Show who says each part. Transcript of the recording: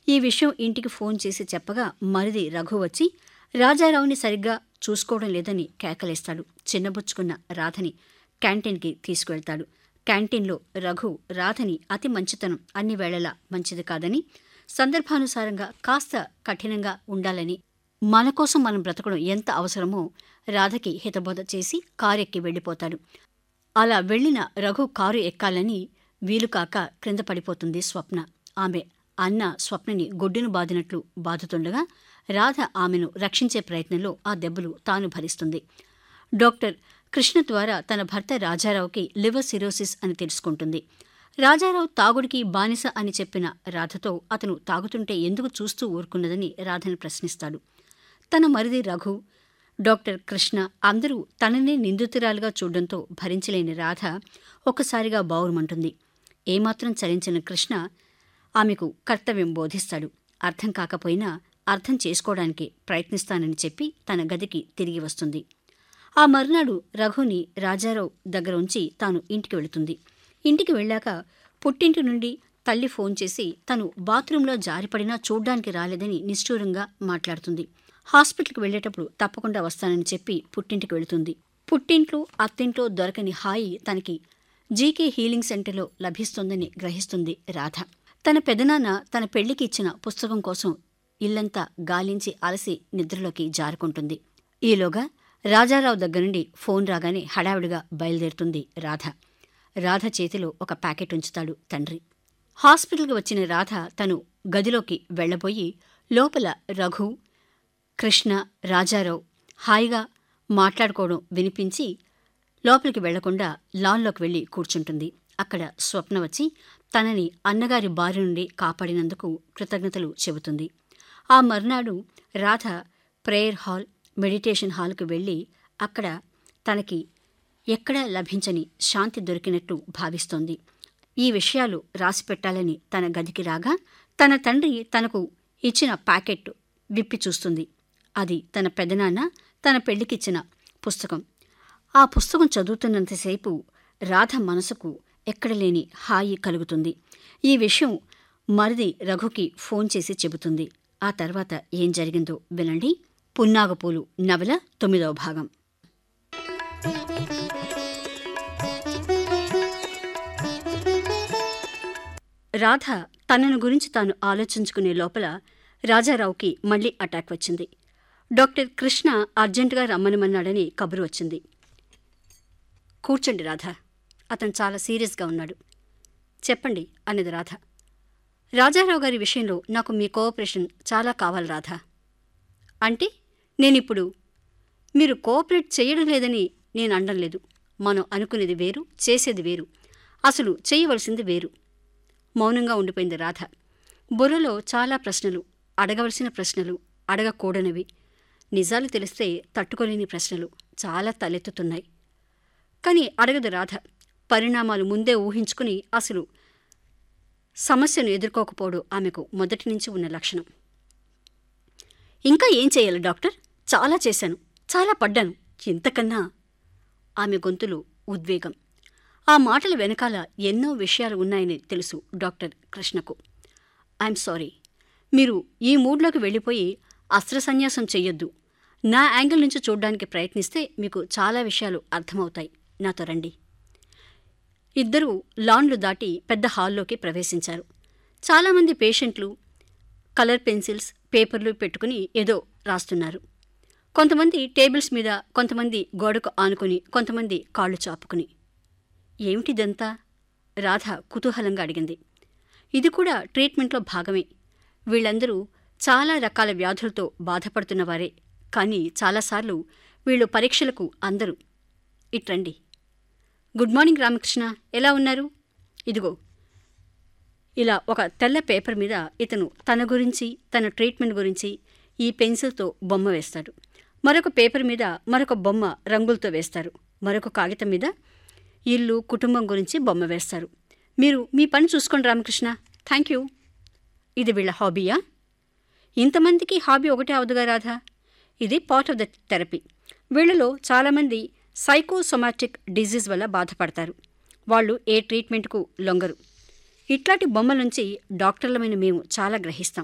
Speaker 1: ఈ విషయం ఇంటికి ఫోన్ చేసి చెప్పగా మరిది రఘు వచ్చి రాజారావుని సరిగ్గా చూసుకోవడం లేదని కేకలేస్తాడు చిన్నబుచ్చుకున్న రాధని క్యాంటీన్కి తీసుకువెళ్తాడు క్యాంటీన్లో రఘు రాధని అతి మంచితనం అన్ని వేళలా మంచిది కాదని సందర్భానుసారంగా కాస్త కఠినంగా ఉండాలని మన కోసం మనం బ్రతకడం ఎంత అవసరమో రాధకి హితబోధ చేసి కారెక్కి వెళ్ళిపోతాడు అలా వెళ్ళిన రఘు కారు ఎక్కాలని వీలుకాక క్రింద పడిపోతుంది స్వప్న ఆమె అన్న స్వప్నని గొడ్డును బాదినట్లు బాదుతుండగా రాధ ఆమెను రక్షించే ప్రయత్నంలో ఆ దెబ్బలు తాను భరిస్తుంది డాక్టర్ కృష్ణ ద్వారా తన భర్త రాజారావుకి లివర్ సిరోసిస్ అని తెలుసుకుంటుంది రాజారావు తాగుడికి బానిస అని చెప్పిన రాధతో అతను తాగుతుంటే ఎందుకు చూస్తూ ఊరుకున్నదని రాధను ప్రశ్నిస్తాడు తన మరిది రఘు డాక్టర్ కృష్ణ అందరూ తననే నిందితురాలుగా చూడడంతో భరించలేని రాధ ఒక్కసారిగా బావురుమంటుంది ఏమాత్రం చలించిన కృష్ణ ఆమెకు కర్తవ్యం బోధిస్తాడు అర్థం కాకపోయినా అర్థం చేసుకోవడానికి ప్రయత్నిస్తానని చెప్పి తన గదికి తిరిగి వస్తుంది ఆ మర్నాడు రఘుని రాజారావు దగ్గర ఉంచి తాను ఇంటికి వెళుతుంది ఇంటికి వెళ్ళాక పుట్టింటి నుండి తల్లి ఫోన్ చేసి తను బాత్రూంలో జారిపడినా చూడ్డానికి రాలేదని నిష్ఠూరంగా మాట్లాడుతుంది హాస్పిటల్కి వెళ్ళేటప్పుడు తప్పకుండా వస్తానని చెప్పి పుట్టింటికి వెళుతుంది పుట్టింట్లో అత్తింట్లో దొరకని హాయి తనకి జీకే హీలింగ్ సెంటర్లో లభిస్తుందని గ్రహిస్తుంది రాధ తన పెదనాన్న తన పెళ్లికి ఇచ్చిన పుస్తకం కోసం ఇల్లంతా గాలించి అలసి నిద్రలోకి జారుకుంటుంది ఈలోగా రాజారావు దగ్గర నుండి ఫోన్ రాగానే హడావిడిగా బయలుదేరుతుంది రాధ రాధ చేతిలో ఒక ప్యాకెట్ ఉంచుతాడు తండ్రి హాస్పిటల్కి వచ్చిన రాధ తను గదిలోకి వెళ్లబోయి లోపల రఘు కృష్ణ రాజారావు హాయిగా మాట్లాడుకోవడం వినిపించి లోపలికి వెళ్లకుండా లాన్లోకి వెళ్ళి కూర్చుంటుంది అక్కడ స్వప్న వచ్చి తనని అన్నగారి బారి నుండి కాపాడినందుకు కృతజ్ఞతలు చెబుతుంది ఆ మర్నాడు రాధ ప్రేయర్ హాల్ మెడిటేషన్ హాల్కు వెళ్ళి అక్కడ తనకి ఎక్కడా లభించని శాంతి దొరికినట్టు భావిస్తోంది ఈ విషయాలు రాసిపెట్టాలని తన గదికి రాగా తన తండ్రి తనకు ఇచ్చిన ప్యాకెట్ విప్పి చూస్తుంది అది తన పెదనాన్న తన పెళ్లికిచ్చిన పుస్తకం ఆ పుస్తకం చదువుతున్నంతసేపు రాధ మనసుకు ఎక్కడలేని హాయి కలుగుతుంది ఈ విషయం మరిది రఘుకి ఫోన్ చేసి చెబుతుంది ఆ తర్వాత ఏం జరిగిందో వినండి పున్నాగపూలు నవల తొమ్మిదవ భాగం రాధ తనను గురించి తాను ఆలోచించుకునే లోపల రాజారావుకి మళ్లీ అటాక్ వచ్చింది డాక్టర్ కృష్ణ అర్జెంటుగా రమ్మనమన్నాడని కబురు వచ్చింది కూర్చోండి రాధ అతను చాలా సీరియస్గా ఉన్నాడు చెప్పండి అన్నది రాధ రాజారావు గారి విషయంలో నాకు మీ కోఆపరేషన్ చాలా కావాలి రాధ అంటే నేనిప్పుడు మీరు కోఆపరేట్ చేయడం లేదని నేను అనడం లేదు మనం అనుకునేది వేరు చేసేది వేరు అసలు చేయవలసింది వేరు మౌనంగా ఉండిపోయింది రాధ బుర్రలో చాలా ప్రశ్నలు అడగవలసిన ప్రశ్నలు అడగకూడనివి నిజాలు తెలిస్తే తట్టుకోలేని ప్రశ్నలు చాలా తలెత్తుతున్నాయి కానీ అడగదు రాధ పరిణామాలు ముందే ఊహించుకుని అసలు సమస్యను ఎదుర్కోకపోవడం ఆమెకు మొదటి నుంచి ఉన్న లక్షణం ఇంకా ఏం చేయాలి డాక్టర్ చాలా చేశాను చాలా పడ్డాను ఇంతకన్నా ఆమె గొంతులు ఉద్వేగం ఆ మాటల వెనకాల ఎన్నో విషయాలు ఉన్నాయని తెలుసు డాక్టర్ కృష్ణకు ఐఎమ్ సారీ మీరు ఈ మూడ్లోకి వెళ్ళిపోయి అస్త్ర సన్యాసం చెయ్యొద్దు నా యాంగిల్ నుంచి చూడడానికి ప్రయత్నిస్తే మీకు చాలా విషయాలు అర్థమవుతాయి నాతో రండి ఇద్దరూ లాన్లు దాటి పెద్ద హాల్లోకి ప్రవేశించారు చాలామంది పేషెంట్లు కలర్ పెన్సిల్స్ పేపర్లు పెట్టుకుని ఏదో రాస్తున్నారు కొంతమంది టేబుల్స్ మీద కొంతమంది గోడకు ఆనుకుని కొంతమంది కాళ్ళు చాపుకుని ఏమిటిదంతా రాధ కుతూహలంగా అడిగింది ఇది కూడా ట్రీట్మెంట్లో భాగమే వీళ్ళందరూ చాలా రకాల వ్యాధులతో బాధపడుతున్నవారే కానీ చాలాసార్లు వీళ్ళు పరీక్షలకు అందరూ ఇట్రండి గుడ్ మార్నింగ్ రామకృష్ణ ఎలా ఉన్నారు ఇదిగో ఇలా ఒక తెల్ల పేపర్ మీద ఇతను తన గురించి తన ట్రీట్మెంట్ గురించి ఈ పెన్సిల్తో బొమ్మ వేస్తాడు మరొక పేపర్ మీద మరొక బొమ్మ రంగులతో వేస్తారు మరొక కాగితం మీద ఇల్లు కుటుంబం గురించి బొమ్మ వేస్తారు మీరు మీ పని చూసుకోండి రామకృష్ణ థ్యాంక్ యూ ఇది వీళ్ళ హాబీయా ఇంతమందికి హాబీ ఒకటే అవదుగా రాధా ఇది పార్ట్ ఆఫ్ ద థెరపీ వీళ్ళలో చాలామంది సైకోసొమాటిక్ డిజీజ్ వల్ల బాధపడతారు వాళ్ళు ఏ ట్రీట్మెంట్కు లొంగరు ఇట్లాంటి బొమ్మల నుంచి డాక్టర్లమైన మేము చాలా గ్రహిస్తాం